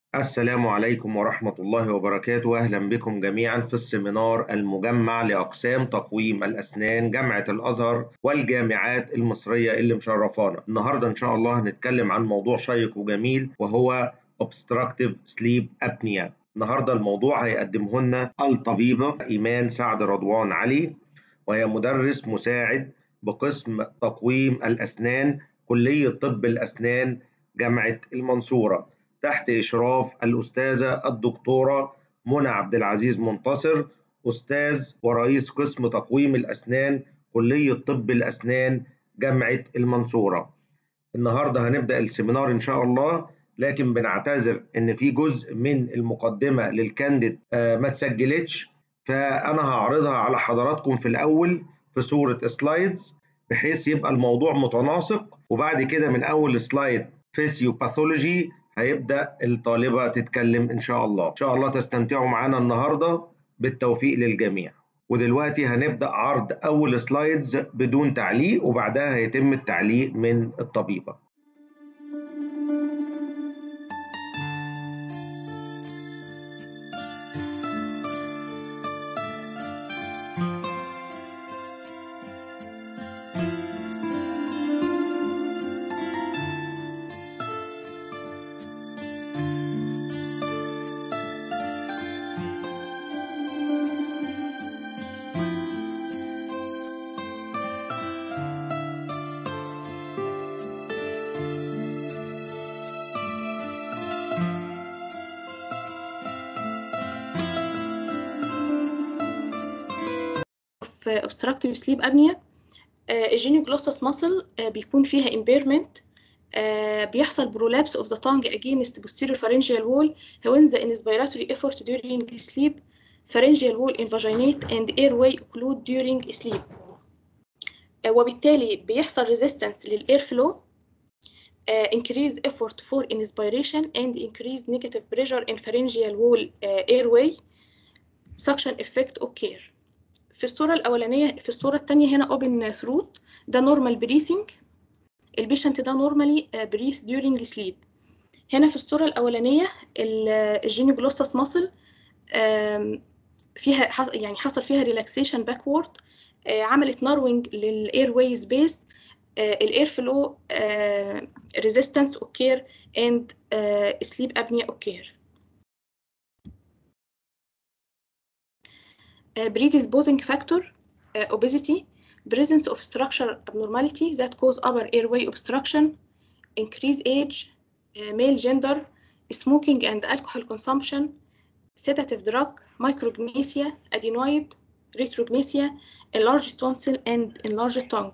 السلام عليكم ورحمة الله وبركاته أهلا بكم جميعا في السيمينار المجمع لأقسام تقويم الأسنان جامعة الأزهر والجامعات المصرية اللي مشرفانا النهاردة إن شاء الله هنتكلم عن موضوع شيق وجميل وهو obstructive sleep apnea النهاردة الموضوع هيقدمه لنا الطبيبة إيمان سعد رضوان علي وهي مدرس مساعد بقسم تقويم الأسنان كلية طب الأسنان جامعة المنصورة تحت إشراف الأستاذة الدكتورة منى عبد العزيز منتصر أستاذ ورئيس قسم تقويم الأسنان كلية طب الأسنان جامعة المنصورة النهاردة هنبدأ السيمينار إن شاء الله لكن بنعتذر إن في جزء من المقدمة للكانديد ما تسجلتش فأنا هعرضها على حضراتكم في الأول في صورة سلايدز بحيث يبقى الموضوع متناسق وبعد كده من أول سلايد فيسيوباثولوجي هيبدأ الطالبة تتكلم إن شاء الله إن شاء الله تستمتعوا معانا النهاردة بالتوفيق للجميع ودلوقتي هنبدأ عرض أول سلايدز بدون تعليق وبعدها هيتم التعليق من الطبيبة في obstructive sleep apnea الجينيوجلوسس muscle بيكون فيها impairment بيحصل prolapse of the tongue against posterior pharyngeal wall when the inspiratory effort during sleep pharyngeal wall invaginate and airway occlude during sleep وبالتالي بيحصل resistance للاير flow increased effort for inspiration and increased negative pressure in pharyngeal wall airway suction effect occur في الصورة الأولانية في الصورة الثانية هنا open throat ده normal breathing البيشنت ده normally breathe during sleep هنا في الصورة الأولانية الجينيوجلوسس muscle فيها يعني حصل فيها relaxation backward عملت narrowing للاير واي سبيس الاير فلو resistance occur and sleep apnea occur predisposing factor uh, obesity presence of structural abnormality that cause upper airway obstruction increased age uh, male gender smoking and alcohol consumption sedative drug micrognesia adenoid retrognesia enlarged tonsil and enlarged tongue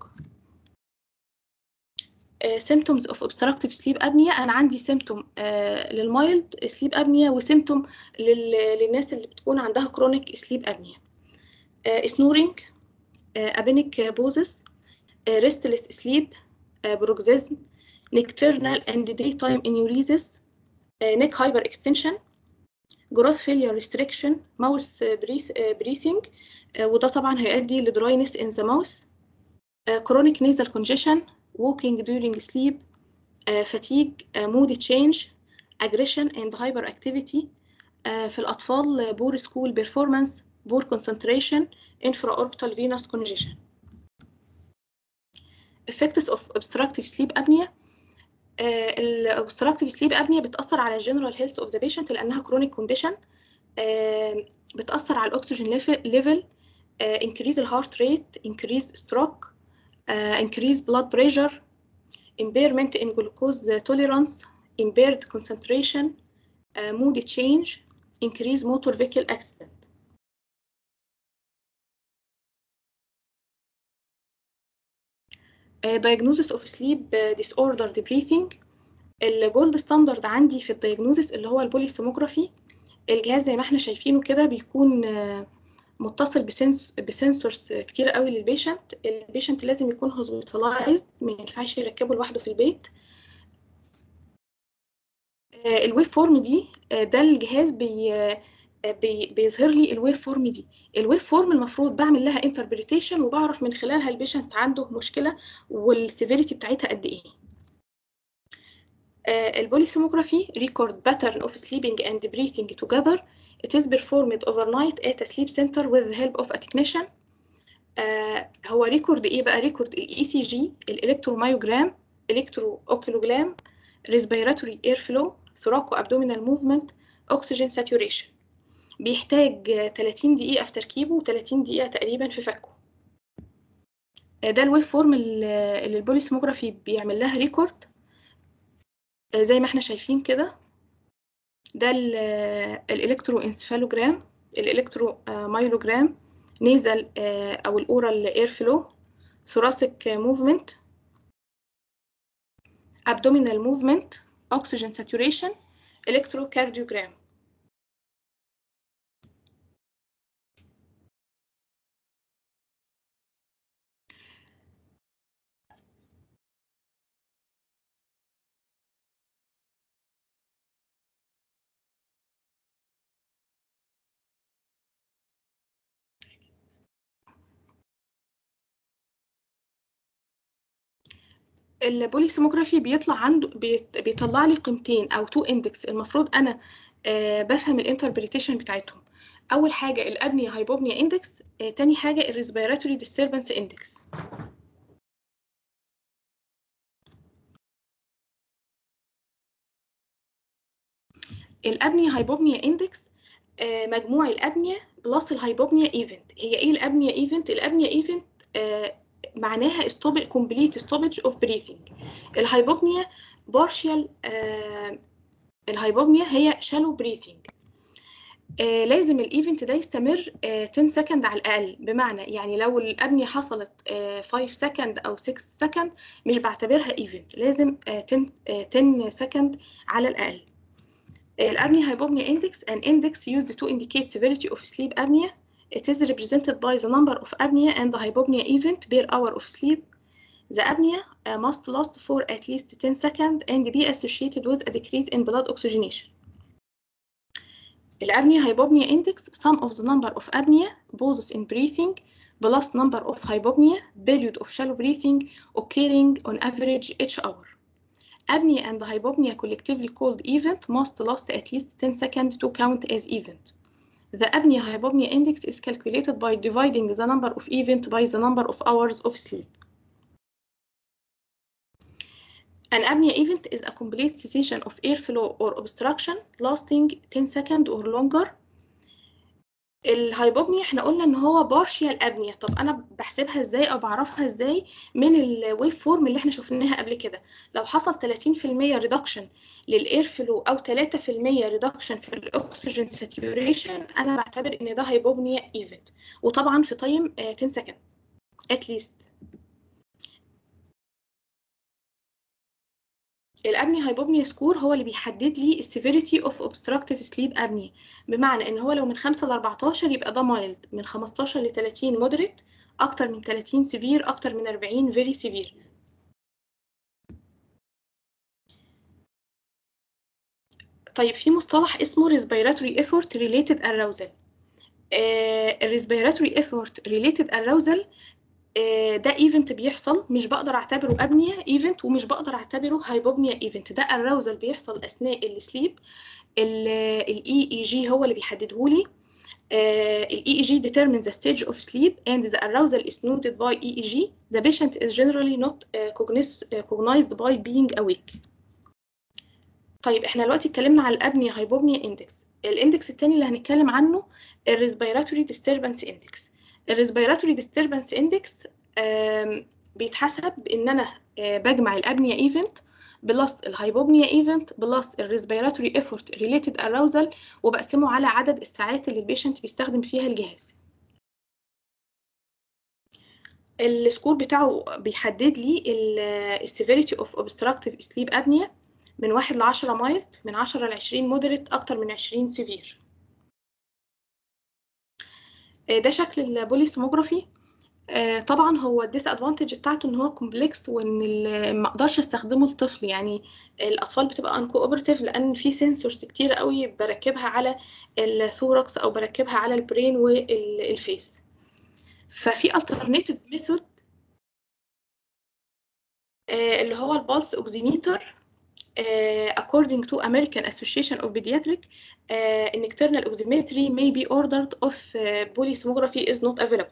uh, symptoms of obstructive sleep apnea انا عندي symptom uh, للمايلد sleep apnea وسيمتوم لل... للناس اللي بتكون عندها chronic sleep apnea uh, snoring uh, apneic poses uh, restless sleep uh, bruxism nocturnal and daytime enuresis uh, neck hyperextension growth failure restriction mouth breath, uh, breathing uh, وده طبعا هيؤدي ل dryness in the mouth uh, chronic nasal congestion walking during sleep uh, fatigue uh, mood change aggression and hyperactivity uh, في الأطفال poor school performance poor concentration infraorbital venous congestion effects of obstructive sleep apnea الobstructive sleep apnea بتأثر على general health of the patient لأنها chronic condition بتأثر على الأكسجين level increase the heart rate increase stroke increase blood pressure impairment in glucose tolerance impaired concentration mood change increase motor vehicle accident diagnosis of sleep disordered breathing الجولد ستاندرد عندي في الدياجنوزس اللي هو البوليسوموجرافي الجهاز زي ما احنا شايفينه كده بيكون متصل بسنس بسنسورز كتير قوي للبيشنت البيشنت لازم يكون هوسبيتالايزد ما ينفعش يركبه لوحده في البيت الويف فورم دي ده الجهاز بي بي بيظهر لي الويف فورم دي الويف فورم المفروض بعمل لها انتربريتيشن وبعرف من خلالها البيشنت عنده مشكله والسيفيريتي بتاعتها قد ايه البوليسوموجرافي record pattern of sleeping and breathing together it is performed overnight at a sleep center with the help of a technician آه هو ريكورد ايه بقى ريكورد الاي سي جي الالكترومايوجرام الكترو اوكيلوجرام ريسبيراتوري اير فلو ثوراكو ابدومينال موفمنت اكسجين ساتوريشن بيحتاج 30 دقيقة في تركيبه و30 دقيقة تقريبا في فكه ده الويف فورم اللي البوليسموجرافي بيعمل لها ريكورد زي ما احنا شايفين كده ده الالكترو انسفالوجرام الالكترو مايلوجرام نيزل او الاورال اير فلو ثوراسيك موفمنت abdominal movement oxygen saturation electrocardiogram البوليسيموجرافي بيطلع عنده بيطلع لي قيمتين او تو اندكس المفروض انا آه بفهم الانتربريتيشن بتاعتهم اول حاجه الابنيا هايبوبنيا اندكس آه تاني حاجه الريسبيراتوري ديستربنس اندكس الابنيا هايبوبنيا اندكس آه مجموع الابنيا بلس الهايبوبنيا ايفنت هي ايه الابنيا ايفنت الابنيا ايفنت معناها stop complete stoppage of breathing الهايبوبنيا partial آه الهايبوبنيا هي shallow breathing آه لازم الايفنت ده يستمر آه 10 سكند على الاقل بمعنى يعني لو الابنية حصلت آه 5 سكند او 6 سكند مش بعتبرها ايفنت لازم آه 10 آه 10 سكند على الاقل الابنيا هايبوبنيا index an index used to indicate severity of sleep apnea It is represented by the number of apnea and the hypopnea event per hour of sleep. The apnea uh, must last for at least 10 seconds and be associated with a decrease in blood oxygenation. الابنيا hypopnea index sum of the number of apnea pauses in breathing plus number of hypopnea period of shallow breathing occurring on average each hour. Apnea and hypopnea collectively called event must last at least 10 seconds to count as event. The apnea hypopnea index is calculated by dividing the number of event by the number of hours of sleep. An apnea event is a complete cessation of airflow or obstruction lasting 10 seconds or longer. الهايبوبنيا احنا قلنا ان هو بارشيال ابنيا طب انا بحسبها ازاي او بعرفها ازاي من الويف فورم اللي احنا شفناها قبل كده لو حصل 30% ريدكشن للاير فلو او 3% ريدكشن في الاكسجين ساتوريشن انا بعتبر ان ده هايبوبنيا ايفنت وطبعا في تايم 10 سكند اتليست الابني هايبوبنيا سكور هو اللي بيحدد لي السيفيريتي اوف اوبستراكتيف سليب ابني بمعنى ان هو لو من 5 ل 14 يبقى ده مايلد من 15 ل 30 مودريت اكتر من 30 سيفير اكتر من 40 فيري سيفير طيب في مصطلح اسمه respiratory effort related arousal الريسبيراتوري effort related arousal ده ايفنت بيحصل مش بقدر اعتبره ابنيا ايفنت ومش بقدر اعتبره هايبوبنيا ايفنت ده الراوزل بيحصل اثناء السليب الاي اي جي هو اللي بيحدده لي الاي اي جي determines the stage of sleep and the arousal is noted by EEG the patient is generally not cognized by being awake طيب احنا دلوقتي اتكلمنا على الابنيا هايبوبنيا اندكس الاندكس الثاني اللي هنتكلم عنه الريسبيراتوري ديستربنس اندكس الريسبيراتوري ديستربنس اندكس بيتحسب بان انا بجمع الابنيا ايفنت بلس الهايبوبنيا ايفنت بلس الريسبيراتوري ايفورت ريليتد اراوزل وبقسمه على عدد الساعات اللي البيشنت بيستخدم فيها الجهاز السكور بتاعه بيحدد لي السيفيريتي اوف اوبستراكتيف سليب ابنيا من واحد لعشرة مايلد من عشرة لعشرين مودريت أكتر من عشرين سيفير ده شكل البوليسوموجرافي طبعا هو الديس ادفانتج بتاعته ان هو كومبلكس وان ما اقدرش استخدمه لطفل يعني الاطفال بتبقى ان كوبرتيف لان في سنسورز كتير قوي بركبها على الثوركس او بركبها على البرين والفيس ففي alternative ميثود اللي هو البالس اوكسيميتر uh, according to American Association of Pediatric, uh, an external oximetry may be ordered if uh, polysomnography is not available.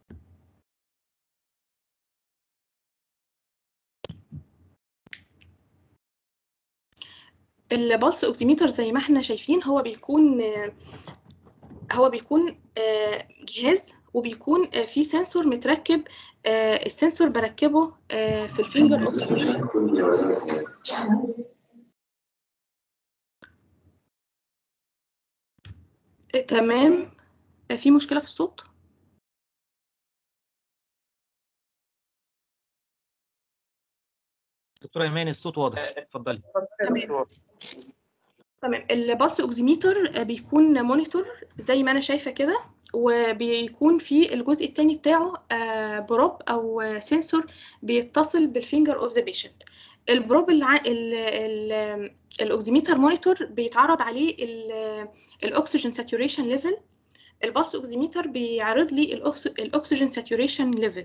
البلس اوكسيميتر زي ما احنا شايفين هو بيكون هو بيكون جهاز وبيكون فيه سنسور متركب السنسور بركبه في الفينجر اوكسيميتر تمام في مشكلة في الصوت دكتوره ايمان الصوت واضح اتفضلي تمام تمام البلس اوكسيميتر بيكون مونيتور زي ما انا شايفه كده وبيكون في الجزء الثاني بتاعه بروب او سنسور بيتصل بالفينجر اوف ذا بيشنت البروب الع... ال... ال... الاوكسيميتر مونيتور بيتعرض عليه الاكسجين ساتوريشن ليفل البلس اوكسيميتر بيعرض لي الاكسجين ساتوريشن ليفل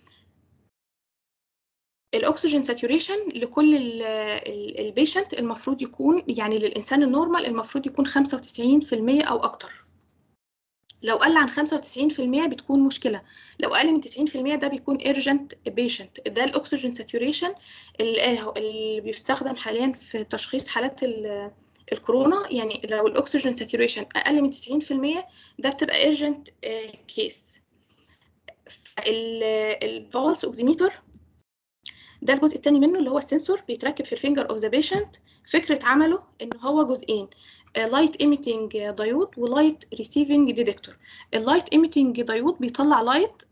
الاكسجين ساتوريشن لكل البيشنت المفروض يكون يعني للانسان النورمال المفروض يكون 95% او اكتر لو قل عن 95% بتكون مشكله لو اقل من 90% ده بيكون urgent patient ده الاكسجين ساتوريشن اللي بيستخدم حاليا في تشخيص حالات الكورونا يعني لو الاكسجين ساتوريشن اقل من 90% ده بتبقى urgent كيس الفالس اوكسيميتر ده الجزء الثاني منه اللي هو السنسور بيتركب في الفينجر اوف ذا بيشنت فكره عمله ان هو جزئين لايت ايميتنج دايود ولايت ريسيفنج ديتكتور اللايت ايميتنج دايود بيطلع لايت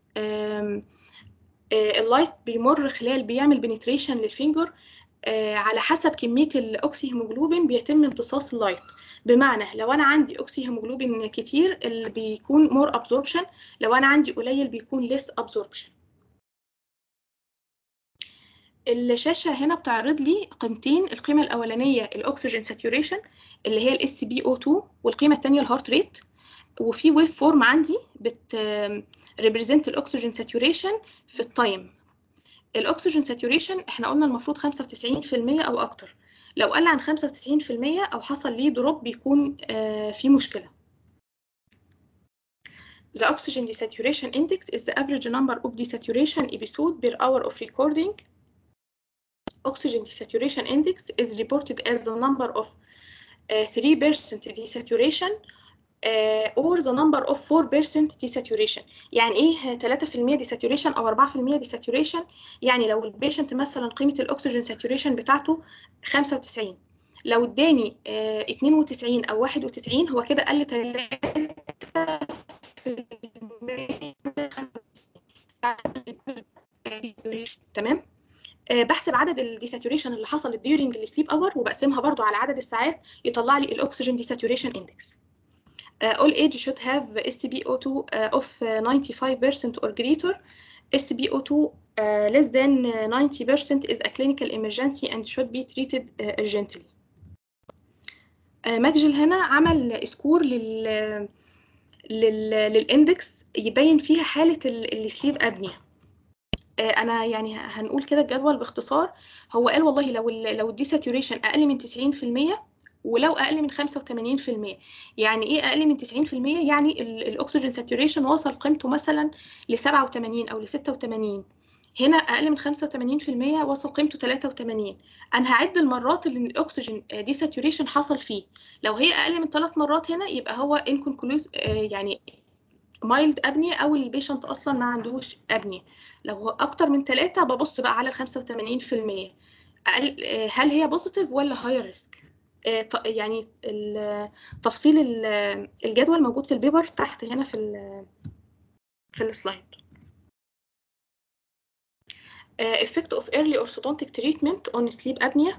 اللايت بيمر خلال بيعمل بنتريشن للفينجر على حسب كميه الاوكسي هيموجلوبين بيتم امتصاص اللايت بمعنى لو انا عندي اوكسي هيموجلوبين كتير اللي بيكون مور ابزوربشن لو انا عندي قليل بيكون ليس ابزوربشن الشاشه هنا بتعرض لي قيمتين القيمه الاولانيه الاكسجين ساتوريشن اللي هي الاس بي او 2 والقيمه الثانيه الهارت ريت وفي ويف فورم عندي بت ريبريزنت الاكسجين ساتوريشن في التايم الاكسجين ساتوريشن احنا قلنا المفروض 95% او اكتر لو قل عن 95% او حصل ليه دروب بيكون في مشكله The oxygen desaturation index is the average number of desaturation episode per hour of recording oxygen desaturation index is reported as the number of uh, 3% desaturation uh, or the number of 4% desaturation يعني ايه 3% desaturation او 4% desaturation يعني لو البيشنت مثلا قيمة الاكسجين saturation بتاعته 95 لو اداني uh, 92 او 91 هو كده قل 3 تمام بحسب عدد الديساتوريشن اللي حصلت during السليب اور وبقسمها برضو على عدد الساعات يطلع لي الاكسجين ديساتوريشن اندكس all age should have SpO2 uh, of 95% or greater SpO2 uh, less than 90% is a clinical emergency and should be treated uh, urgently ماجل هنا عمل سكور لل لل للاندكس يبين فيها حاله السليب ابنيا انا يعني هنقول كده الجدول باختصار هو قال والله لو ال لو الديساتوريشن اقل من 90% ولو اقل من 85% يعني ايه اقل من 90% يعني الاكسجين ساتوريشن وصل قيمته مثلا ل 87 او ل 86 هنا اقل من 85% وصل قيمته 83 انا هعد المرات اللي الاكسجين ديساتوريشن حصل فيه لو هي اقل من 3 مرات هنا يبقى هو انكونكلوز يعني مايلد ابنيا او البيشنت اصلا ما عندوش ابنيا لو هو اكتر من ثلاثة ببص بقى على ال 85% هل هي بوزيتيف ولا هاي ريسك يعني تفصيل الجدول موجود في البيبر تحت هنا في ال في السلايد effect of early orthodontic treatment on sleep apnea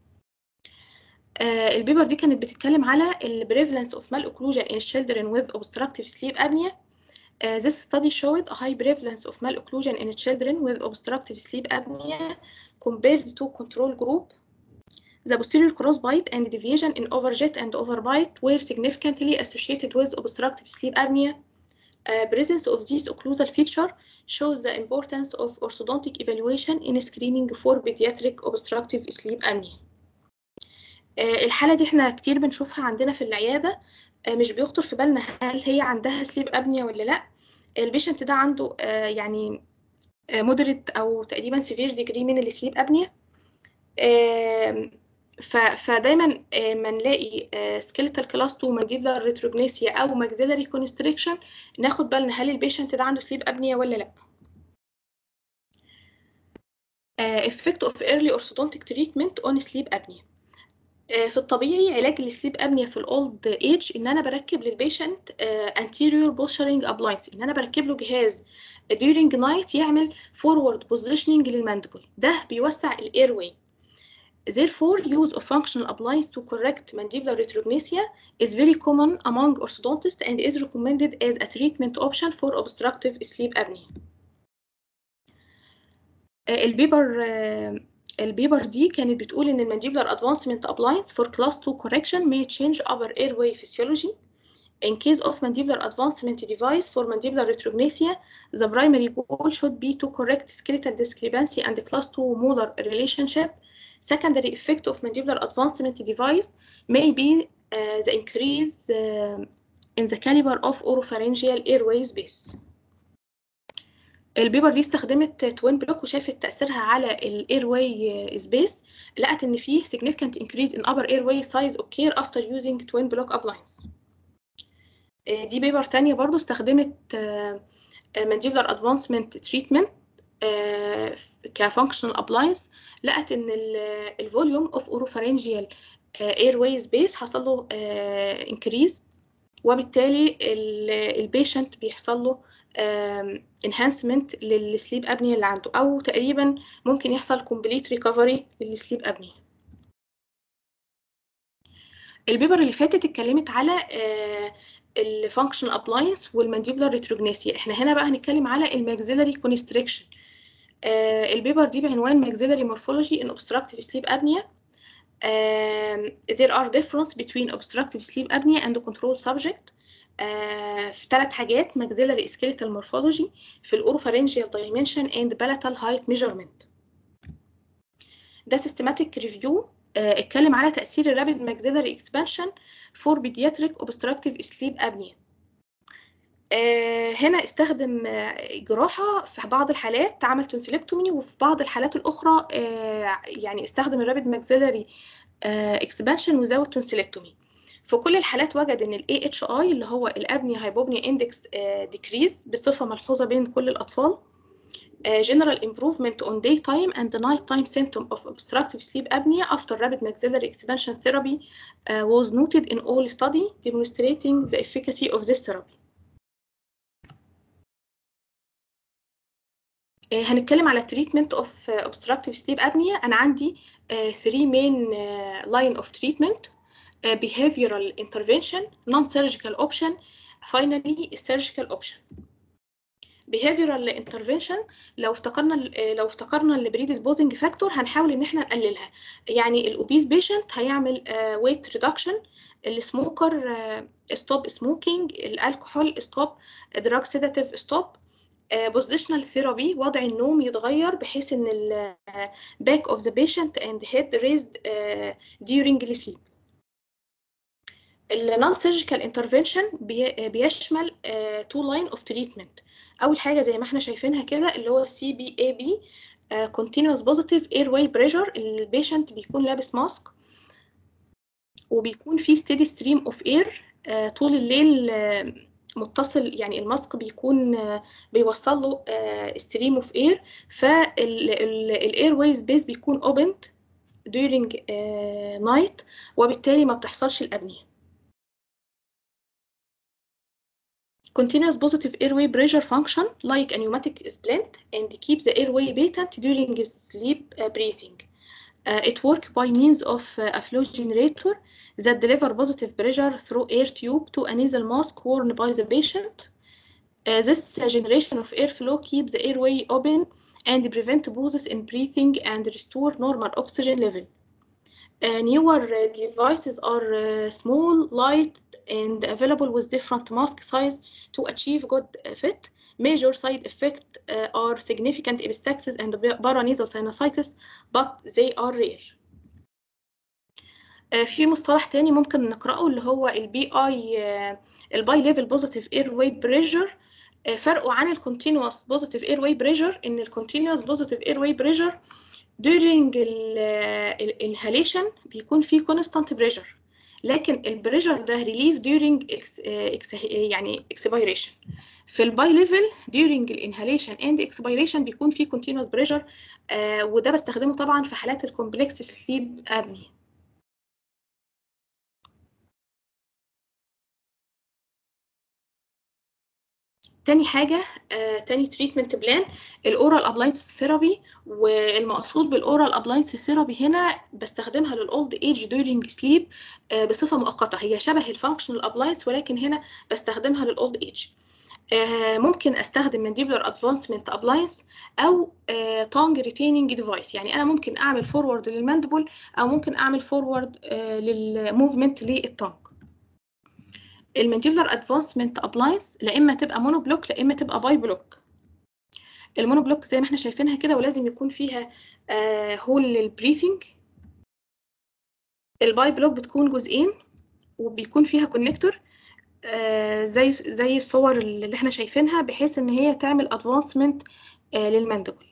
البيبر دي كانت بتتكلم على ال prevalence of malocclusion in children with obstructive sleep apnea Uh, this study showed a high prevalence of malocclusion in children with obstructive sleep apnea compared to control group. The posterior crossbite and deviation in overjet and overbite were significantly associated with obstructive sleep apnea. Uh, presence of this occlusal feature shows the importance of orthodontic evaluation in screening for pediatric obstructive sleep apnea. آه، الحالة دي احنا كتير بنشوفها عندنا في العيادة آه، مش بيخطر في بالنا هل هي عندها سليب أبنية ولا لأ البيشنت ده عنده آه، يعني مودريت أو تقريبا سيفير ديجري من السليب أبنية آم، ف- فدايما آه، ما نلاقي سكيلتال كلاس 2 مانديبلر ريتروجنيسيا او ماكسيلاري كونستريكشن ناخد بالنا هل البيشنت ده عنده سليب ابنيا ولا لا effect of early orthodontic treatment on sleep apnea آه، في الطبيعي علاج السليب ابنيا في الاولد ايج ان انا بركب للبيشنت anterior posturing appliance ان انا بركب له جهاز during night يعمل forward positioning للماندبل ده بيوسع الاير واي Therefore, use of functional appliance to correct mandibular retrognathia is very common among orthodontists and is recommended as a treatment option for obstructive sleep apnea. آه، البيبر آه، البيبر دي كانت بتقول إن المانdibular advancement appliance for class 2 correction may change upper airway physiology. In case of mandibular advancement device for mandibular retrognathia, the primary goal should be to correct skeletal discrepancy and class 2 molar relationship. Secondary effect of mandibular advancement device may be uh, the increase uh, in the caliber of oropharyngeal airway space. البيبر دي استخدمت توين بلوك وشافت تأثيرها على الاير واي سبيس لقت ان فيه significant increase in upper airway size occur after using twin block appliance. آه، دي بيبر تانية برضو استخدمت آه، آه، mandibular advancement treatment آه، كفانكشنال ابلاينس لقت ان الفوليوم اوف اوروفارينجيال اير سبيس حصل له انكريز وبالتالي البيشنت بيحصل له انهانسمنت للسليب ابنيا اللي عنده او تقريبا ممكن يحصل كومبليت ريكفري للسليب ابنيا البيبر اللي فاتت اتكلمت على الفانكشن ابلاينس والمانديبولار ريتروجناسيا احنا هنا بقى هنتكلم على الماكسيلاري كونستريكشن البيبر دي بعنوان ماكسيلاري مورفولوجي ان obstructive sleep apnea Um, there are difference between obstructive sleep apnea and control subject uh, في ثلاث حاجات maxillary skeletal morphology في الأوروفارينجيال dimension and palatal height measurement ده systematic review uh, اتكلم على تأثير الرابid maxillary expansion for pediatric obstructive sleep apnea آه، هنا استخدم آه، جراحة في بعض الحالات عمل تونسيلكتومي وفي بعض الحالات الأخرى آه، يعني استخدم الرابد ماكسيلاري اكسبانشن وزود تونسيلكتومي في كل الحالات وجد ان ال AHI اللي هو الابنيا هايبوبنيا اندكس ديكريز بصفة ملحوظة بين كل الأطفال Uh, general improvement on daytime and nighttime symptom of obstructive sleep apnea after rapid maxillary expansion therapy uh, was noted in all study demonstrating the efficacy of this therapy. آه، هنتكلم على treatment of آه، obstructive sleep apnea أنا عندي آه، three main آه، line of treatment آه، behavioral intervention non-surgical option finally surgical option behavioral intervention لو افتكرنا ال- آه، لو افتكرنا ال predisposing factor هنحاول ان احنا نقللها يعني الاوبيس بيشنت هيعمل weight reduction السموكر ستوب سموكينج الكحول ستوب دراج سيداتيف ستوب بوزيشنال ثيرابي وضع النوم يتغير بحيث ان ال back of the patient and head raised uh, during the sleep. ال non-surgical intervention بي- بيشمل uh, two line of treatment. أول حاجة زي ما احنا شايفينها كده اللي هو CPAP uh, continuous positive airway pressure البيشنت بيكون لابس ماسك وبيكون في steady stream of air uh, طول الليل uh, متصل يعني الماسك بيكون آه، بيوصل له ستريم اوف اير فالاير واي سبيس بيكون opened during uh, night وبالتالي ما بتحصلش الابنيه continuous positive airway pressure function like a pneumatic splint and keep the airway patent during sleep uh, breathing Uh, it work by means of uh, a flow generator that deliver positive pressure through air tube to a nasal mask worn by the patient. Uh, this uh, generation of airflow keeps the airway open and prevent pauses in breathing and restore normal oxygen level. Uh, newer uh, devices are uh, small, light, and available with different mask size to achieve good uh, fit. Major side effects uh, are significant epistaxis and paranasal sinusitis, but they are rare. آه، في مصطلح تاني ممكن نقرأه اللي هو البي اي الباي ليفل بوزيتيف اير واي بريشر فرقه عن الكونتينوس بوزيتيف اير واي بريشر ان الكونتينوس بوزيتيف اير واي بريشر during الانهاليشن بيكون فيه constant pressure لكن البريشر ده relief during ex, ex, يعني expiration في الباي ليفل during الانهاليشن and expiration بيكون فيه continuous pressure آه وده بستخدمه طبعا في حالات الكومبلكس سليب ابني تاني حاجة آه، تاني تريتمنت بلان الأورال أبلاينس ثيرابي والمقصود بالأورال أبلاينس ثيرابي هنا بستخدمها للأولد إيج دورينج سليب بصفة مؤقتة هي شبه الفانكشنال أبلاينس ولكن هنا بستخدمها للأولد إيج ممكن استخدم مانديبولار ادفانسمنت ابلاينس او تونج ريتيننج ديفايس يعني انا ممكن اعمل فورورد للماندبل او ممكن اعمل فورورد للموفمنت للتونج المانديبولار ادفانسمنت ابلاينس لا اما تبقى مونو بلوك لا اما تبقى باي بلوك المونو بلوك زي ما احنا شايفينها كده ولازم يكون فيها آه هول للبريثنج الباي بلوك بتكون جزئين وبيكون فيها كونكتور آه زي زي الصور اللي احنا شايفينها بحيث ان هي تعمل ادفانسمنت آه للماندبل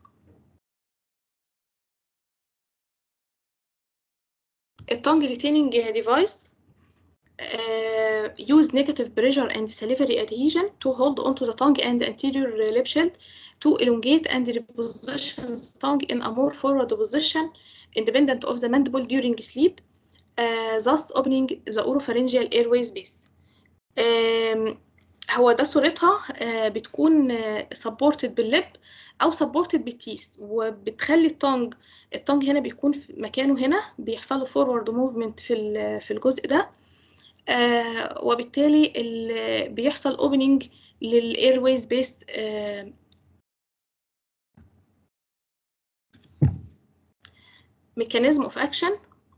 التونج ريتيننج ديفايس Uh, use negative pressure and salivary adhesion to hold onto the tongue and anterior lip shield to elongate and reposition the tongue in a more forward position independent of the mandible during sleep, uh, thus opening the oropharyngeal airway space. Um, هو ده صورتها uh, بتكون supported باللب او supported بالتيس وبتخلي التونج التونج هنا بيكون في مكانه هنا بيحصل له forward movement في في الجزء ده آه وبالتالي بيحصل opening للاير سبيس آه ميكانيزم اوف اكشن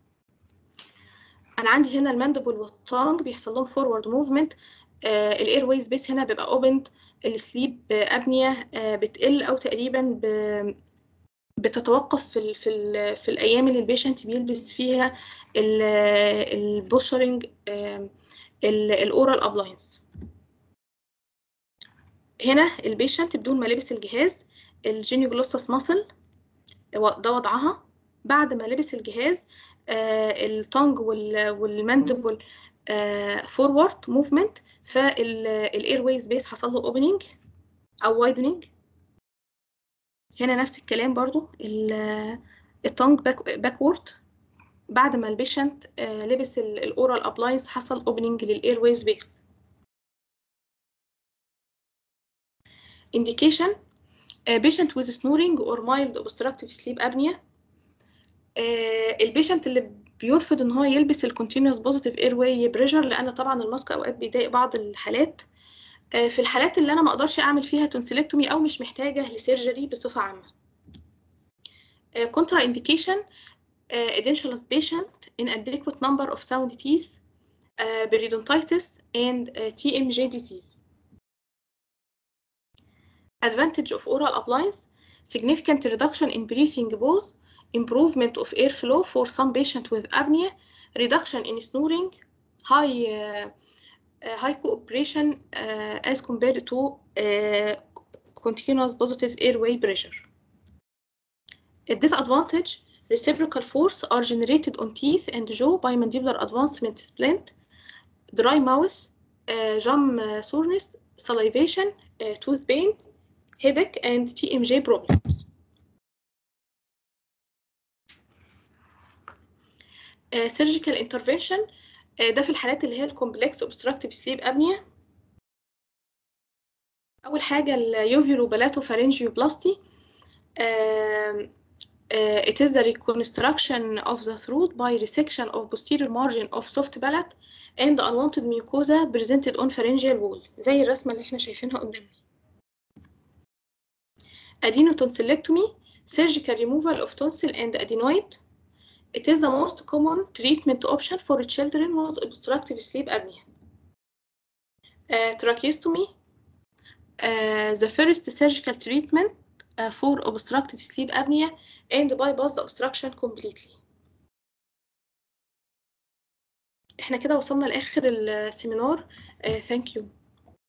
انا عندي هنا الماندبل والتانج بيحصل لهم فورورد موفمنت الاير واي سبيس هنا بيبقى اوبند السليب ابنيه آه بتقل او تقريبا ب بتتوقف في ال في ال في الايام اللي البيشنت بيلبس فيها البوشرنج الاورال ابلاينس هنا البيشنت بدون ما لبس الجهاز الجينيوجلوسس ماسل ده وضعها بعد ما لبس الجهاز التونج والماندبل فورورد موفمنت فالاير واي سبيس حصل له اوبننج او وايدنينج هنا نفس الكلام برضو التونج باك باكورد بعد ما البيشنت لبس الاورال ابلاينس حصل اوبننج للاير واي سبيس indication uh, patient with snoring or mild obstructive sleep apnea uh, البيشنت اللي بيرفض ان هو يلبس الكونتينوس بوزيتيف اير واي بريشر لان طبعا الماسك اوقات بيضايق بعض الحالات في الحالات اللي انا ما اقدرش اعمل فيها تونسيلكتومي او مش محتاجه لسيرجري بصفه عامه كونترا انديكيشن edentulous patient inadequate number of sound teeth uh, periodontitis and uh, TMJ disease advantage of oral appliance significant reduction in breathing pause improvement of airflow for some patient with apnea reduction in snoring high uh, uh, high cooperation uh, as compared to uh, continuous positive airway pressure. A disadvantage, reciprocal force are generated on teeth and jaw by mandibular advancement splint, dry mouth, uh, gum uh, soreness, salivation, uh, tooth pain, headache, and TMJ problems. Uh, surgical intervention ده في الحالات اللي هي الكومبلكس obstructive sleep apnea أول حاجة اليوفيرو بلاتو فارنجيوبلاستي it is the reconstruction of the throat by resection of posterior margin of soft palate and unwanted mucosa presented on pharyngeal wall زي الرسمة اللي احنا شايفينها قدامنا adenotonsillectomy surgical removal of tonsil and adenoid It is the most common treatment option for children with obstructive sleep apnea. Uh, tracheostomy, uh, the first surgical treatment uh, for obstructive sleep apnea and bypass the obstruction completely. احنا كده وصلنا لاخر السيمينار ثانك يو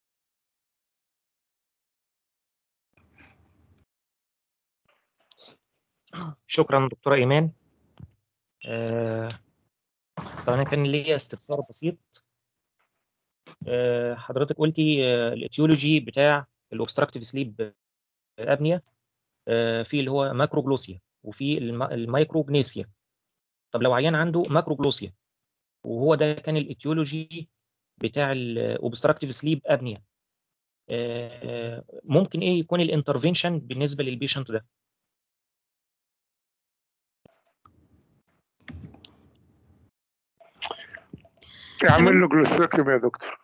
شكرا دكتورة إيمان آه، طبعا أنا كان ليا استفسار بسيط آه، حضرتك قلتي آه، الاتيولوجي بتاع الاوبستراكتيف سليب ابنيا في اللي هو ماكروجلوسيا وفي الم- المايكروجنيسيا طب لو عيان عنده ماكروجلوسيا وهو ده كان الاتيولوجي بتاع الاوبستراكتيف سليب ابنيا ممكن ايه يكون الانترفنشن بالنسبه للبيشنت ده اعمل له جلوسيوتومي يا دكتور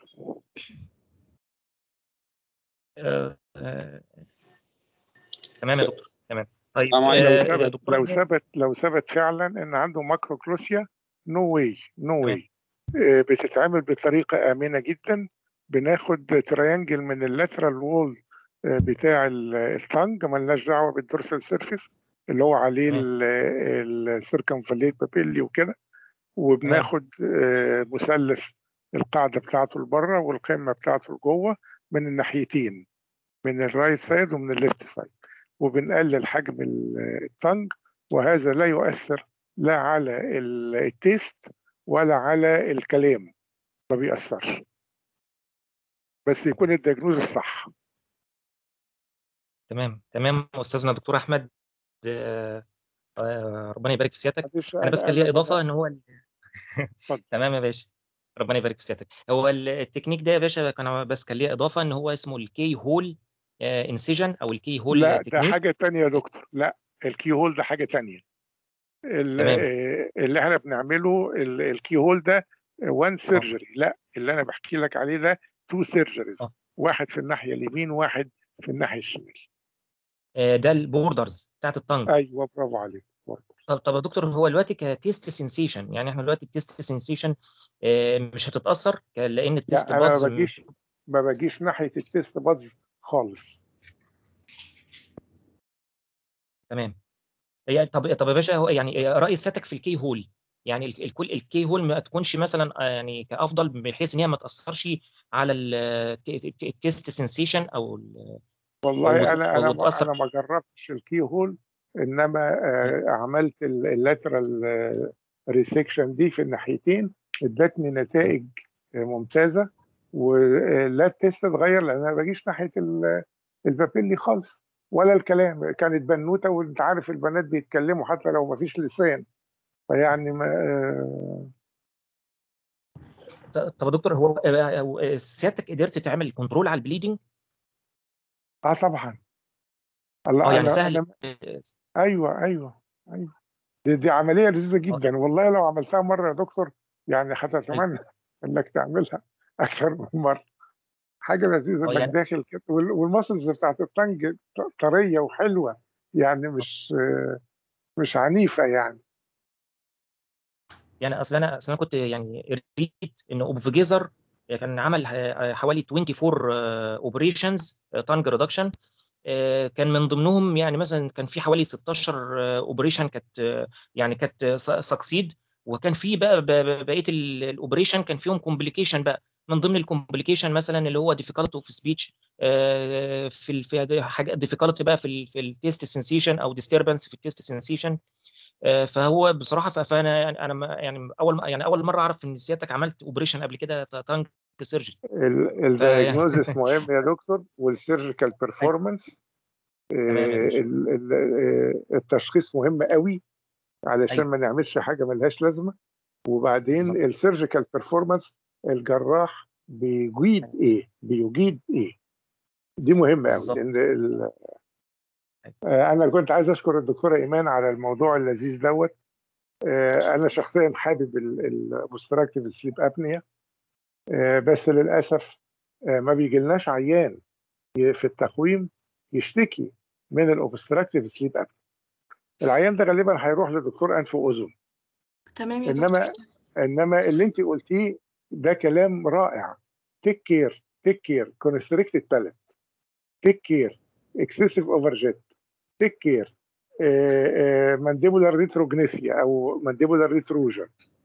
آه، آه، تمام يا دكتور تمام طيب السلام عليكم. لو آه، ثبت دكتور لو إيمان، ثبت لو ثبت فعلا ان عنده ماكروكلوسيا نو واي نو تمام. واي بتتعمل بطريقه امنه جدا بناخد تريانجل من اللاترال وول بتاع التانج ملناش دعوه بالدورسال سيرفيس اللي هو عليه السيركمفاليت بابيلي وكده وبناخد آه، مثلث القاعده بتاعته لبره والقمه بتاعته لجوه من الناحيتين من الرايت سايد ومن الليفت سايد وبنقلل حجم ال- التنج وهذا لا يؤثر لا على ال- التيست ولا على الكلام ما بيأثرش بس يكون الدياجنوز الصح تمام تمام استاذنا دكتور احمد آه، آه، ربنا يبارك في سيادتك انا بس كان ليا اضافه ان هو ال- اتفضل. تمام يا باشا ربنا يبارك في سيادتك هو ال- التكنيك ده يا باشا كان بس كان ليه اضافه ان هو اسمه الكي هول انسيجن او الكي هول لا ده تكنيك حاجة تانية يا دكتور لا الكي هول ده حاجة تانية ال- تمام. آه، اللي احنا بنعمله ال- الكي هول ده وان سيرجري لا اللي انا بحكي لك عليه ده تو سيرجريز آه. واحد في الناحية اليمين واحد في الناحية الشمال آه، ده البوردرز بتاعت الطنج ايوه برافو عليك برضه. طب طب يا دكتور هو دلوقتي كتيست سنسيشن يعني احنا دلوقتي التيست سنسيشن مش هتتاثر ك- لان التيست لا انا بادز ما باجيش ما باجيش ناحيه التيست بادز خالص تمام هي طب طب يا باشا هو يعني راي سيادتك في الكي هول يعني ال- الكل الكي هول ما تكونش مثلا آه، يعني كافضل بحيث ان هي ما تاثرش على ال- الت- التيست سنسيشن او ال- والله أو- انا أو انا ما بتأثر. انا ما جربتش الكي هول انما آه، عملت اللاترال ريسكشن دي في الناحيتين ادتني نتائج آه، ممتازه ولا التيست اتغير لان انا ما باجيش ناحيه ال- البابيلي خالص ولا الكلام كانت بنوته وانت عارف البنات بيتكلموا حتى لو ما فيش لسان فيعني ما آه، طب يا دكتور هو آه، سيادتك قدرت تعمل كنترول على البليدنج اه طبعا الله اه يعني أنا- سهل أنا ايوه ايوه ايوه دي, دي عمليه لذيذه جدا والله لو عملتها مره يا دكتور يعني هتتمنى انك تعملها اكثر من مره حاجه لذيذه آه، انك يعني- داخل كده وال- والمسلز بتاعت التنج ط- طريه وحلوه يعني مش مش عنيفه يعني يعني اصل انا اصل انا كنت يعني قريت ان اوبفجيزر كان عمل ح- حوالي 24 اوبريشنز تانج ريدكشن كان من ضمنهم يعني مثلا كان في حوالي 16 اوبريشن كانت آه، يعني كانت سكسيد وكان في بقى ب- ب- بقيه الاوبريشن كان فيهم كومبليكيشن بقى من ضمن الكومبليكيشن مثلا اللي هو ديفيكالتي اوف سبيتش في ال- في حاجه ديفيكالتي بقى في ال في التيست سنسيشن او ديستربنس في التيست سنسيشن آه، فهو بصراحه ف- فانا يعني انا ما- يعني اول يعني اول مره اعرف ان سيادتك عملت اوبريشن قبل كده تانك سيرجري الدايجنوزس مهم يا دكتور والسيرجيكال بيرفورمانس تمام يا باشا. التشخيص مهم قوي علشان أيوة. ما نعملش حاجه ملهاش لازمه وبعدين بالظبط. السيرجيكال بيرفورمانس الجراح بيجيد ايه بيجيد ايه دي مهمه قوي بالظبط. لان ال... آه، انا كنت عايز اشكر الدكتوره ايمان على الموضوع اللذيذ دوت آه، انا شخصيا حابب الاوبستراكتيف سليب ابنيا بس للاسف آه، ما بيجيلناش عيان ي- في التقويم يشتكي من الاوبستراكتيف سليب ابنيا العيان ده غالبا هيروح لدكتور انف واذن تمام يا إنما- دكتور انما اللي انت قلتيه ده كلام رائع تيك كير تيك كير كونستريكتد باليت تيك كير اكسسيف اوفر جيت تيك كير مانديبولار ريتروجنيثيا او مانديبولار ريتروجن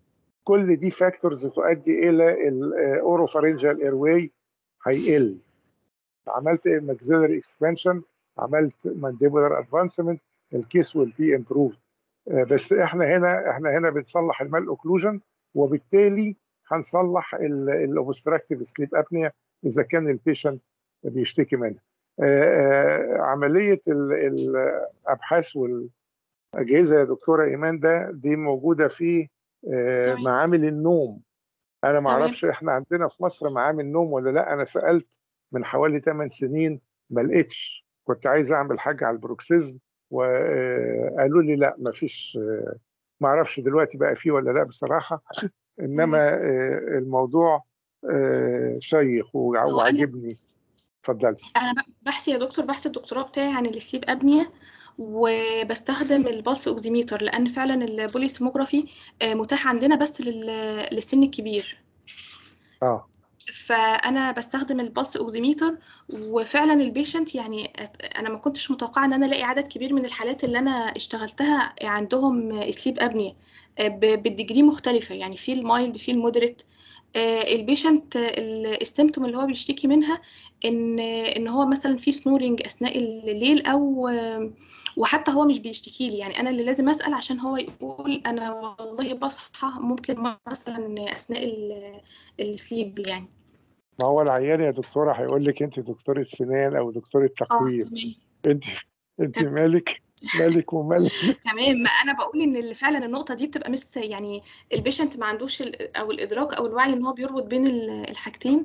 كل دي فاكتورز تؤدي الى الاوروفارنجال ايرواي هيقل عملت ماكسيلري اكسبانشن عملت مانديبولار ادفانسمنت الكيس ويل بي امبروفد بس احنا هنا احنا هنا بنصلح المال اوكلوجن وبالتالي هنصلح الاوبستراكتيف سليب ابنيا اذا كان البيشنت بيشتكي منها عمليه الابحاث والاجهزه يا دكتوره ايمان ده دي موجوده في معامل النوم انا ما اعرفش احنا عندنا في مصر معامل نوم ولا لا انا سالت من حوالي 8 سنين ما لقيتش كنت عايز اعمل حاجه على البروكسيزم وقالوا لي لا ما فيش ما اعرفش دلوقتي بقى فيه ولا لا بصراحه انما الموضوع شيق وعجبني اتفضلي انا بحثي يا دكتور بحث الدكتوراه بتاعي عن السليب ابنيا وبستخدم البلس اوكسيميتر لان فعلا البوليسيموجرافي متاح عندنا بس للسن الكبير اه فانا بستخدم البلس اوكسيميتر وفعلا البيشنت يعني انا ما كنتش متوقعه ان انا الاقي عدد كبير من الحالات اللي انا اشتغلتها عندهم سليب ابنيا بالديجري مختلفه يعني في المايلد في المودريت البيشنت السيمتوم اللي هو بيشتكي منها ان ان هو مثلا في سنورنج اثناء الليل او وحتى هو مش بيشتكي لي يعني انا اللي لازم اسال عشان هو يقول انا والله بصحى ممكن مثلا اثناء السليب يعني ما هو العيان يا دكتوره هيقول لك انت دكتوره سنان او دكتوره تقويم انت انت مالك مالك ومالك تمام ما انا بقول ان فعلا النقطه دي بتبقى مس يعني البيشنت ما عندوش او الادراك او الوعي ان هو بيربط بين الحاجتين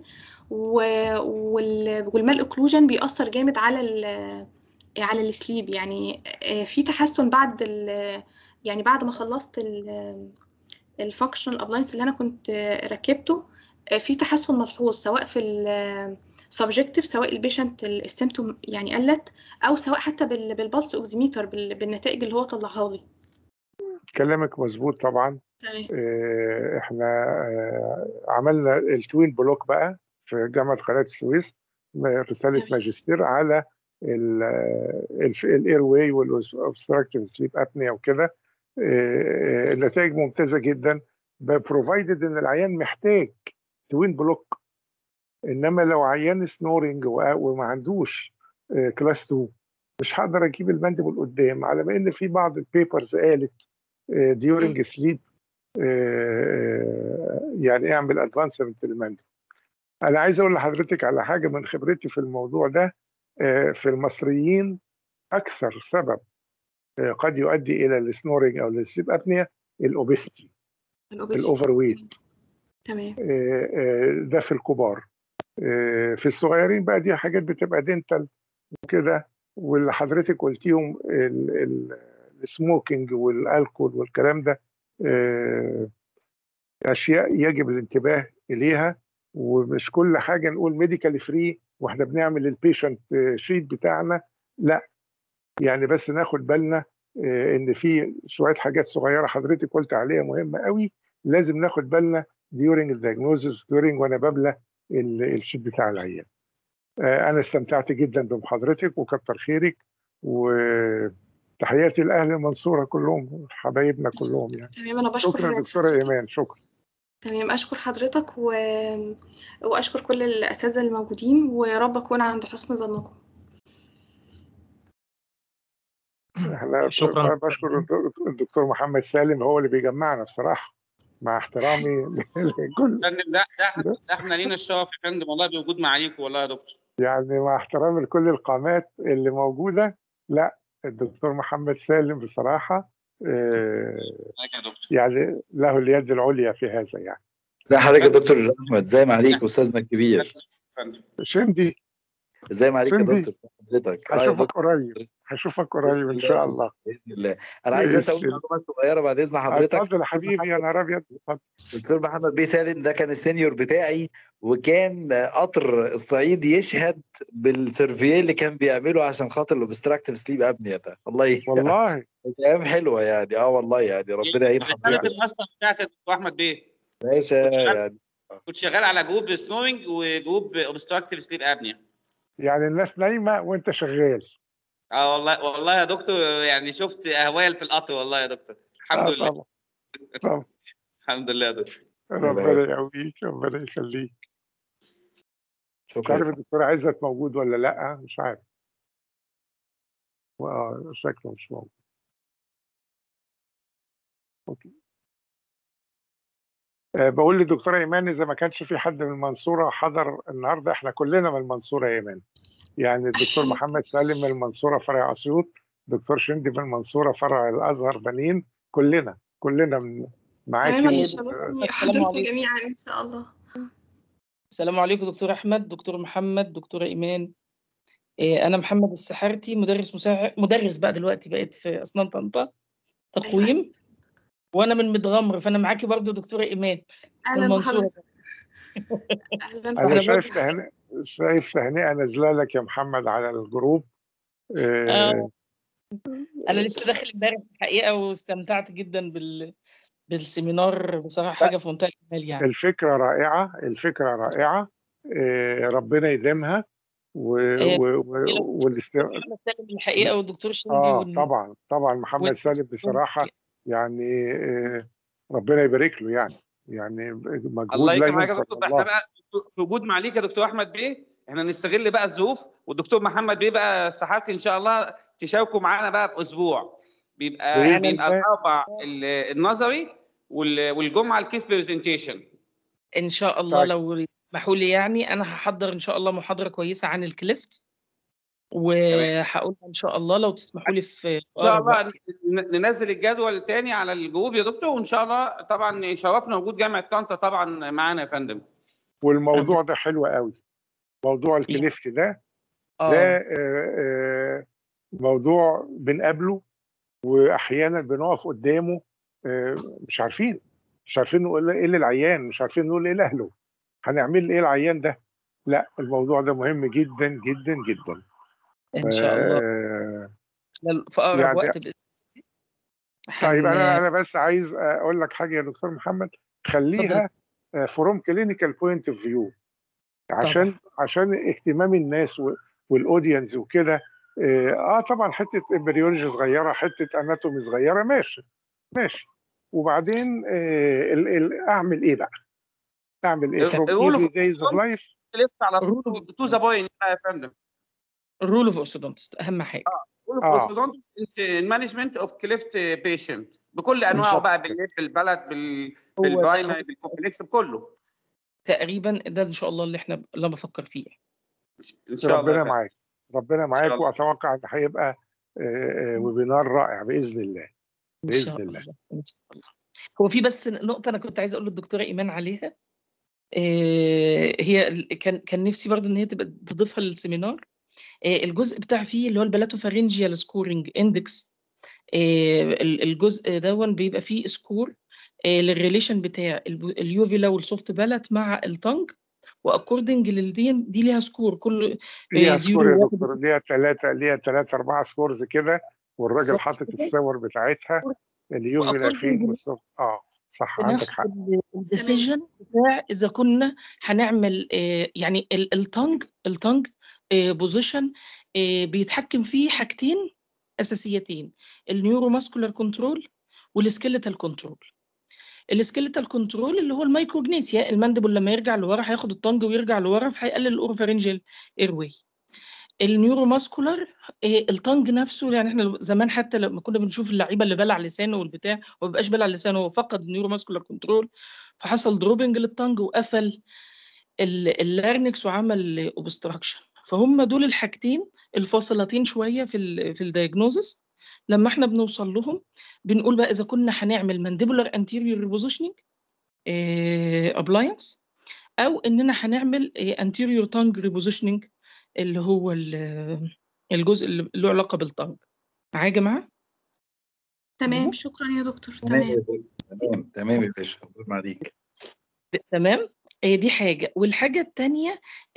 والمال اوكلوجن بيأثر جامد على على السليب يعني في تحسن بعد يعني بعد ما خلصت الفانكشنال ابلاينس اللي انا كنت ركبته في تحسن ملحوظ سواء في السبجكتيف سواء البيشنت السيمتوم يعني قلت او سواء حتى بالبلس اوكسيميتر بالنتائج اللي هو طلعها لي كلامك مظبوط طبعا تمام احنا عملنا التوين بلوك بقى في جامعه قناه السويس رساله ماجستير على الاير واي والاوبستراكتيف سليب ابنيا وكده النتائج ممتازه جدا بروفايدد ان العيان محتاج توين بلوك انما لو عيان سنورنج وما عندوش كلاس 2 مش هقدر اجيب الماندبل قدام على ما ان في بعض البيبرز قالت ديورنج سليب يعني اعمل ادفانسمنت للماندبل انا عايز اقول لحضرتك على حاجه من خبرتي في الموضوع ده في المصريين اكثر سبب قد يؤدي الى السنورنج او السليب ابنيا الاوبستي الاوفر ويت تمام ده في الكبار في الصغيرين بقى دي حاجات بتبقى دينتال وكده واللي حضرتك قلتيهم السموكينج والالكول والكلام ده اشياء يجب الانتباه اليها ومش كل حاجه نقول ميديكال فري واحنا بنعمل البيشنت شيت بتاعنا لا يعني بس ناخد بالنا ان في شويه حاجات صغيره حضرتك قلت عليها مهمه قوي لازم ناخد بالنا ديورنج الدايجنوزس ديورنج وانا ببلى الشيت بتاع العيان انا استمتعت جدا بمحاضرتك وكتر خيرك وتحياتي لاهل المنصوره كلهم حبايبنا كلهم يعني تمام انا بشكر شكرا دكتوره ايمان شكرا تمام اشكر حضرتك و... واشكر كل الاساتذه الموجودين ويا رب اكون عند حسن ظنكم احنا شكرا بشكر الدكتور محمد سالم هو اللي بيجمعنا بصراحه مع احترامي لكل فندم ده ده ده احنا لينا الشرف يا فندم والله بوجود معاليكم والله يا دكتور يعني مع احترامي لكل القامات اللي موجوده لا الدكتور محمد سالم بصراحه آه يعني له اليد العليا في هذا يعني لا حضرتك يا دكتور احمد زي ما عليك استاذنا الكبير شندي زي ما عليك يا شندي. دكتور حضرتك آه يا هشوفك دكتور قريب هشوفك قريب ان شاء الله باذن الله انا عايز بس اقول بإذن معلومه صغيره بعد اذن حضرتك اتفضل يا حبيبي يا نهار ابيض اتفضل دكتور محمد بيه سالم ده كان السينيور بتاعي وكان قطر الصعيد يشهد بالسيرفي اللي كان بيعمله عشان خاطر الاوبستراكتيف سليب ابنيا ده والله والله ايام حلوه يعني اه والله يعني ربنا يعين رساله حضرتك الماستر بتاعت الدكتور احمد بيه باشا كنت شغال- يعني كنت شغال على جروب سنورنج وجروب اوبستراكتيف سليب ابنيا يعني الناس نايمه وانت شغال اه والله والله يا دكتور يعني شفت اهوال في القطر والله يا دكتور الحمد آه لله طبعا طبعا الحمد لله يا دكتور ربنا يقويك ربنا يخليك مش شكرا عارف الدكتور عزت موجود ولا لا مش عارف اه شكله مش موجود اوكي آه، بقول للدكتوره ايمان اذا ما كانش في حد من المنصوره حضر النهارده احنا كلنا من المنصوره يا ايمان يعني الدكتور محمد سالم من المنصوره فرع اسيوط دكتور شندي من المنصوره فرع الازهر بنين كلنا كلنا من معاكي تماما و- يشرفني السلام حضرتكم عليكم. جميعا ان شاء الله السلام عليكم دكتور احمد دكتور محمد دكتوره ايمان إيه، انا محمد السحارتي مدرس مساعد مدرس بقى دلوقتي بقيت في اسنان طنطا تقويم وانا من متغمر فانا معاكي برضو دكتوره ايمان من اهلا المنصوره بحضرتك اهلا انا إحنا شايف تهنئه شايف تهنئه نازله لك يا محمد على الجروب آه، آه. انا لسه داخل امبارح الحقيقه واستمتعت جدا بال بالسيمينار بصراحه حاجه في منتهى الجمال يعني الفكره رائعه الفكره رائعه آه، ربنا يديمها و... آه، و... و... والاست... محمد سالم الحقيقه والدكتور شندي اه وال- طبعا طبعا محمد وال- سالم بصراحه يعني آه، ربنا يبارك له يعني يعني مجهود الله لا يكرمك يا ينكر دكتور احنا والله بقى في وجود معاليك يا دكتور احمد بيه احنا نستغل بقى الظروف والدكتور محمد بيه بقى صحتي ان شاء الله تشاركوا معانا بقى باسبوع بيبقى بإذن بيبقى الله. الاربع ال- النظري وال- والجمعه الكيس برزنتيشن ان شاء الله طيب. لو سمحوا لي يعني انا هحضر ان شاء الله محاضره كويسه عن الكليفت وهقولها ان شاء الله لو تسمحوا لي في ان شاء اقرب الله وقت ن- ننزل الجدول تاني على الجروب يا دكتور وان شاء الله طبعا يشرفنا وجود جامعه طنطا طبعا معانا يا فندم والموضوع ده حلو قوي موضوع الكليفت ده ده اه آه، آه، موضوع بنقابله واحيانا بنقف قدامه آه، مش عارفين مش عارفين نقول ايه للعيان مش عارفين نقول ايه لاهله هنعمل ايه العيان ده لا الموضوع ده مهم جدا جدا جدا ان شاء الله آه، لا- في اقرب يعني- وقت باذن الله طيب هن- انا انا بس عايز اقول لك حاجه يا دكتور محمد خليها فروم كلينيكال بوينت اوف فيو عشان عشان اهتمام الناس و- والاودينس وكده اه آه، طبعا حته امبريولوجي صغيره حته اناتومي صغيره ماشي ماشي وبعدين آه ال ال اعمل ايه بقى؟ اعمل ايه؟ from الرول early اوف days of life كليفت على الرول طول اوف تو ذا بوينت يا فندم الرول اوف اورثودونتست اهم حاجه رول آه. اوف اورثودونتس المانجمنت اوف كليفت بيشنت بكل انواعه بالظبط. بقى بالليف بالبلد بال هو ده- بالبرايمري بالكومبلكس بكله تقريبا ده ان شاء الله اللي احنا اللي انا بفكر فيه ان شاء الله ربنا يا فندم. معاك ربنا معاك الله. واتوقع ان هيبقى آه، آه، ويبينار رائع باذن الله ان بإذن شاء الله. الله ان شاء الله هو في بس نقطه انا كنت عايزه اقول للدكتوره ايمان عليها آه، هي ال- كان كان نفسي برضه ان هي تبقى تضيفها للسيمينار آه، الجزء بتاع فيه اللي هو البلاتوفارينجيال سكورنج اندكس الجزء دون بيبقى فيه سكور للريليشن بتاع الب- اليوفيلا والسوفت بالات مع التنج واكوردنج للدي دي ليها سكور كل ليها آه، سكور يا زيرو دكتور ليها ثلاثة ليها ثلاثة أربعة سكورز كده والراجل بالظبط حاطط كده. الصور بتاعتها اليوفيلا وأكوردنج فين لل- والصف اه صح عندك بناخد حق الديسيجن بتاع اذا كنا هنعمل آه، يعني ال- التنج التنج بوزيشن بيتحكم فيه حاجتين اساسيتين النيورو ماسكولار كنترول والسكيليتال كنترول السكيليتال كنترول اللي هو المايكروجنيسيا الماندبل لما يرجع لورا هياخد التنج ويرجع لورا فهيقلل الاوروفارينجال ايرواي النيورو ماسكولار التنج نفسه يعني احنا زمان حتى لما كنا بنشوف اللعيبه اللي بلع لسانه والبتاع وما بقاش بلع لسانه هو فقد النيورو ماسكولار كنترول فحصل دروبنج للتنج وقفل ال- اللارنكس وعمل اوبستراكشن فهم دول الحاجتين الفاصلتين شويه في ال في الدايجنوزس لما احنا بنوصل لهم بنقول بقى اذا كنا هنعمل مانديبولار انتيريور ريبوزيشننج ابلاينس او اننا هنعمل انتيريور تانج ريبوزيشننج اللي هو ال- الجزء اللي له علاقه بالتانج معايا يا جماعه تمام شكرا يا دكتور تمام تمام يا باشا. تمام تمام يا باشا الله عليك تمام هي دي حاجه والحاجه الثانيه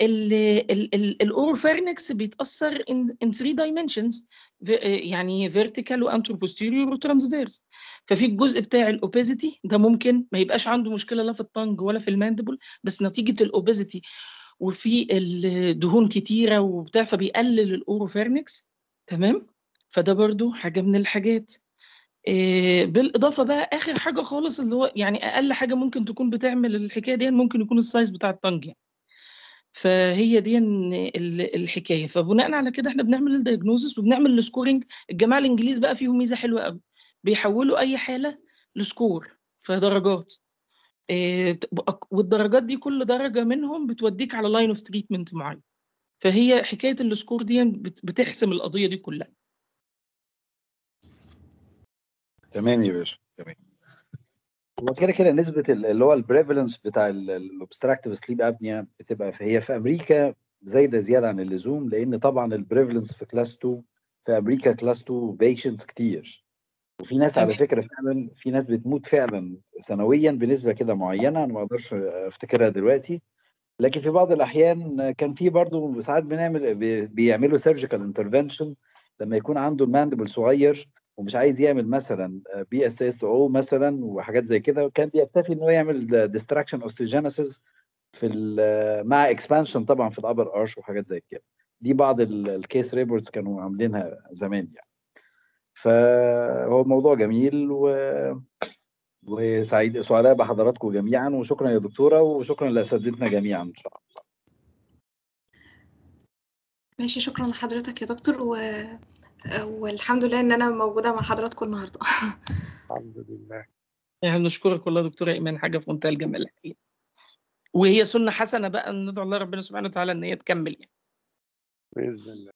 الاوروفارنكس بيتاثر in 3 dimensions في- يعني فيرتيكال وانترو بوستيريور وترانسفيرس ففي الجزء بتاع الاوبيزيتي ده ممكن ما يبقاش عنده مشكله لا في الطنج ولا في الماندبل بس نتيجه الاوبيزيتي وفي الدهون كتيره وبتاع فبيقلل الاوروفارنكس تمام فده برضو حاجه من الحاجات إيه بالاضافه بقى اخر حاجه خالص اللي هو يعني اقل حاجه ممكن تكون بتعمل الحكايه دي ممكن يكون السايز بتاع الطنج يعني فهي دي الحكايه فبناء على كده احنا بنعمل الدايجنوزس وبنعمل السكورنج الجماعه الانجليز بقى فيهم ميزه حلوه قوي بيحولوا اي حاله لسكور فدرجات إيه والدرجات دي كل درجه منهم بتوديك على لاين اوف تريتمنت معين فهي حكايه السكور دي بتحسم القضيه دي كلها تمام يا باشا تمام هو كده كده نسبة اللي هو البريفالنس بتاع الاوبستراكتيف سليب ابنيا بتبقى هي في امريكا زايده زياده عن اللزوم لان طبعا البريفالنس في كلاس 2 في امريكا كلاس 2 بيشنتس كتير وفي ناس على فكره فعلا في ناس بتموت فعلا سنويا بنسبه كده معينه انا ما اقدرش افتكرها دلوقتي لكن في بعض الاحيان كان في برضه ساعات بنعمل بيعملوا سيرجيكال انترفنشن لما يكون عنده الماندبل صغير ومش عايز يعمل مثلا بي اس اس او مثلا وحاجات زي كده كان بيكتفي ان هو يعمل ديستراكشن اوستيجينيسيس في مع اكسبانشن طبعا في الابر ارش وحاجات زي كده دي بعض الكيس ريبورتس كانوا عاملينها زمان يعني فهو موضوع جميل و وسعيد سعداء بحضراتكم جميعا وشكرا يا دكتوره وشكرا لاساتذتنا جميعا ان شاء الله ماشي شكرا لحضرتك يا دكتور و... والحمد لله ان انا موجوده مع حضراتكم النهارده الحمد لله احنا بنشكرك والله دكتوره ايمان حاجه في منتهى الجمال الحقيقه وهي سنه حسنه بقى ندعو الله ربنا سبحانه وتعالى ان هي تكمل يعني باذن الله